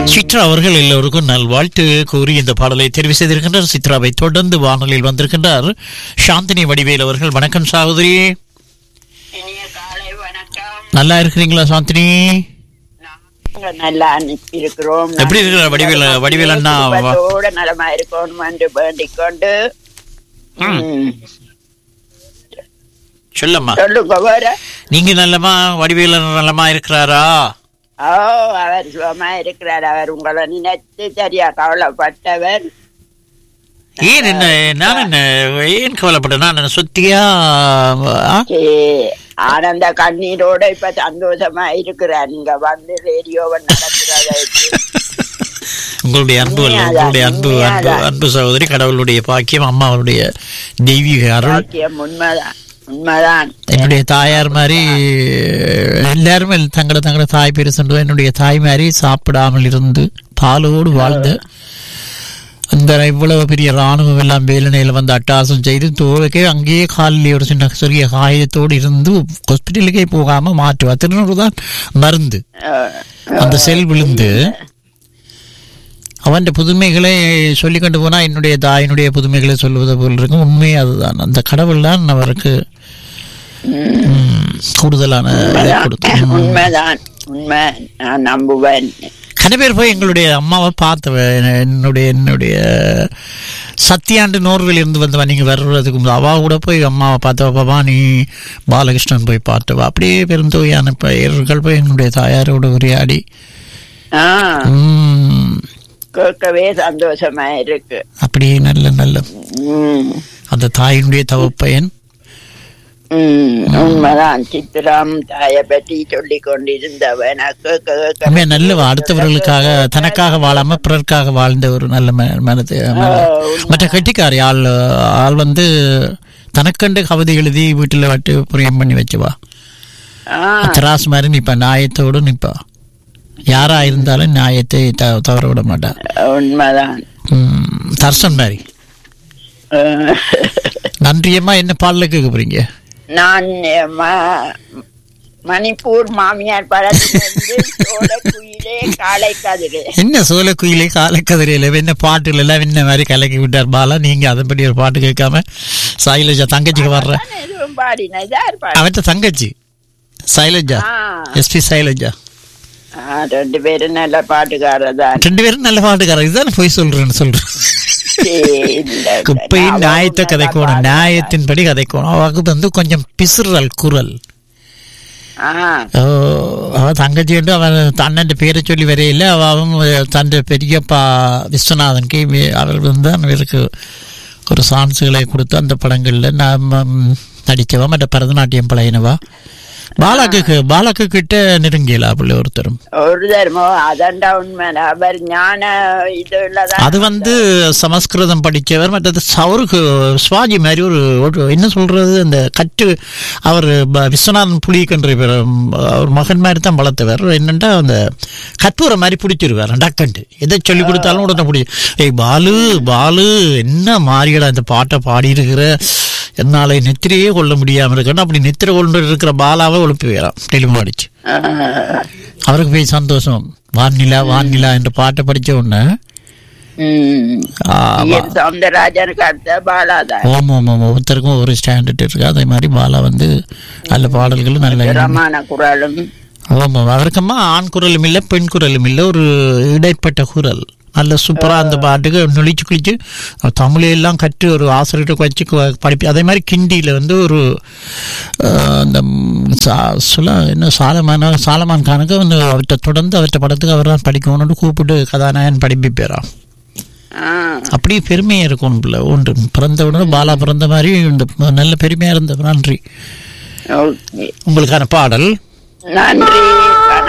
சித்ரா அவர்கள் எல்லோருக்கும் நல்வாழ்த்து கூறி இந்த பாடலை தெரிவு செய்திருக்கின்றார் சித்ராவை தொடர்ந்து வானொலியில் வந்திருக்கின்றார் சாந்தினி வடிவேல் அவர்கள் வணக்கம் சகோதரி இனிய காலை வணக்கம் நல்லா இருக்கிறீங்களா சாந்தினி நாங்க நல்லா அனுப்பி இருக்கிறோம் எப்படி இருக்கிறார் வடிவேல் வடிவேல் அண்ணா குடும்பத்தோட நலமா இருக்கணும் என்று வேண்டிக் கொண்டு ம். ம். சொல்லம்மா சொல்லுங்க வேற நீங்க நல்லமா வடிவேல் நல்லமா இருக்கிறாரா ஓ அவர் சுகமா இருக்கிறார் அவர் உங்களை நினைத்து சரியா கவலைப்பட்டவர் ஏன் என்ன நான் என்ன ஏன் கவலைப்பட்டேன் நான் என்ன சொத்தியா ஆ? சே, ஆனந்த கண்ணீரோட இப்ப சந்தோஷமா இருக்கிறார் நீங்க வந்து ரேடியோவை நடத்துறதை உங்களுடைய அன்பு அல்ல உங்களுடைய அன்பு அன்பு அன்பு சகோதரி கடவுளுடைய பாக்கியம் அம்மாவுடைய தெய்வீக அருள் பாக்கியம் உண்மைதான் உண்மைதான் என்னுடைய தாயார் மாதிரி எல்லாருமே தங்களை தங்களை தாய் பேர் சொல்றது என்னுடைய தாய் மாதிரி சாப்பிடாமல் இருந்து பாலோடு வாழ்ந்த அந்த இவ்வளவு பெரிய ராணுவம் எல்லாம் வேலனையில் வந்து அட்டாசம் செய்து தோலுக்கே அங்கேயே காலில் ஒரு சின்ன சிறிய காயத்தோடு இருந்து ஹாஸ்பிட்டலுக்கே போகாம மாற்றுவா திருநூறு தான் மருந்து அஹ், அந்த செல் விழுந்து அவன் புதுமைகளை சொல்லி கொண்டு போனா என்னுடைய தாயினுடைய புதுமைகளை சொல்லுவது போல் இருக்கும் உண்மை அதுதான் அந்த கடவுள் தான் அவருக்கு ம், கூடுதலான இதை கொடுத்து ம். உண்மைதான் உண்மை நான் நம்புவேன் கன பேர் போய் எங்களுடைய அம்மாவை பார்த்தவ என்னுடைய என்னுடைய சத்தியாண்டு நோர்வில் இருந்து வந்தவா நீங்க வர்றதுக்கு முன்பு அவ கூட போய் அம்மாவை பார்த்தவ பாபா நீ பாலகிருஷ்ணன் போய் பார்த்தவா அப்படியே பெருந்தோயான பெயர்கள் போய் என்னுடைய தாயாரோட உரையாடி ஆ ம், கேட்கவே சந்தோஷமா இருக்கு அப்படியே நல்ல நல்ல ம், அந்த தாயினுடைய தவப்பயன் ம், உண்மைதான் சித்திரம் தாயை பற்றி சொல்லி கொண்டிருந்தவன் கேட்க கேட்க உண்மையா நல்ல அடுத்தவர்களுக்காக தனக்காக வாழாம பிறர்க்காக வாழ்ந்த ஒரு நல்ல ம- மனது மன- மற்ற கெட்டிக்காரி ஆள் ஆள் வந்து தனக்கண்டு கவிதை எழுதி வீட்டுல வட்டு புரியம் பண்ணி வச்சுவா ஆ, திராஸ் மாதிரி நிப்பா நியாயத்தோடு நிப்பா யாரா இருந்தாலும் நியாயத்தை த- தவற விட மாட்டா உண்மைதான் ம், தர்சன் மாதிரி அஹ், நன்றியம்மா என்ன பாடல கேட்க போறீங்க நான் ம- மணிப்பூர் மாமியார் படத்திலிருந்து சோழ குயிலே காளை கதிரே என்ன சோழ குயிலே காலை கதிரையில என்ன பாட்டுல எல்லாம் என்ன மாதிரி கலக்கி விட்டார் பாலா நீங்க அதன்படி ஒரு பாட்டு கேட்காம சைலஜா தங்கச்சிக்கு வர்ற அதான் எதுவும் பாடினது யார் பாடி அவற்ற தங்கச்சி சைலஜா ஆ, எஸ்பி சைலஜா ஆ, ரெண்டு பேரும் நல்ல பாட்டுக்காரர் தான் ரெண்டு பேரும் நல்ல பாட்டுக்காரர் இதுதான் போய் சொல்றேன்னு சொல்றேன் குப்பையின் நியாயத்தை கதைக்கணும் நியாயத்தின்படி கதைக்கணும் அவருக்கு வந்து கொஞ்சம் பிசுறல் குரல் ஓ, அவ தங்கச்சி வந்து அவன் அண்ணன் பேரை சொல்லி வரையில அவ அவன் தன் பெரியப்பா விஸ்வநாதனுக்கு இவ- அவர் வந்து அவருக்கு ஒரு சான்ஸுகளை கொடுத்து அந்த படங்கள்ல நாம நடிச்சவா மற்ற பரதநாட்டியம் பழையனவா பாலாக்கு பாலாக்கு கிட்ட நெருங்கியலா பிள்ளை ஒருத்தரும் ஒரு தர்மோ அதண்டா உண்மை அவர் ஞான இதுலதான் அது வந்து சமஸ்கிருதம் படித்தவர் மற்றது அவருக்கு சுவாஜி மாதிரி ஒரு ஒரு என்ன சொல்றது அந்த கட்டு அவர் ப- விஸ்வநாதன் புலிகன்ற பேர், ம், அவர் மகன் மாதிரி தான் வளர்த்தவர் என்னண்டா அந்த கற்பூரம் மாதிரி பிடிச்சிருவார் டக்கண்டு எதை சொல்லி கொடுத்தாலும் உடனே பிடி ஏய் பாலு பாலு என்ன மாறியடா இந்த பாட்டை பாடியிருக்கிற என்னால நெத்திரையே கொள்ள முடியாம இருக்கணும் அப்படி நெத்திரை கொண்டு இருக்கிற பாலாவை ஒழுப்பி வேறாம் டெலிஃபோன் அடிச்சு ஆஹ், அவருக்கு போய் சந்தோஷம் வான்நிலா வான்நிலா என்ற பாட்டை படிச்ச உடனே ம். ஆமா. என் சவுந்தரராஜனுக்கு அடுத்த பாலாதான் ஓம் ஓம் ஓம் ஒவ்வொருத்தருக்கும் ஒரு ஸ்டாண்டர்ட் இருக்கு அதே மாதிரி பாலா வந்து நல்ல பாடல்களும் நல்ல திறமான குரலும் ஓம் ஓம் அவருக்கம்மா ஆண் குரலும் இல்லை பெண் குரலும் இல்லை ஒரு இடைப்பட்ட குரல் நல்ல சூப்பராக அந்த பாட்டுக்கு நொழிச்சு குளிச்சு தமிழையெல்லாம் கற்று ஒரு ஆசிரியருக்கு வச்சு கு- படிப்பி அதே மாதிரி கிண்டியில் வந்து ஒரு அஹ், அந்த ம், சா- சுல என்ன சாலமான சாலமான் கானுக்கு வந்து அவர்கிட்ட தொடர்ந்து அவர்கிட்ட படத்துக்கு அவர் தான் படிக்கணும்னு கூப்பிட்டு கதாநாயகன் படிப்பிப்பேறான் ஆஹ், அப்படியே பெருமையா இருக்கும் பிள்ளை ஒன்று பிறந்த உடனே பாலா பிறந்த மாதிரி இந்த நல்ல பெருமையா இருந்த நன்றி ஓகே உங்களுக்கான பாடல் நன்றி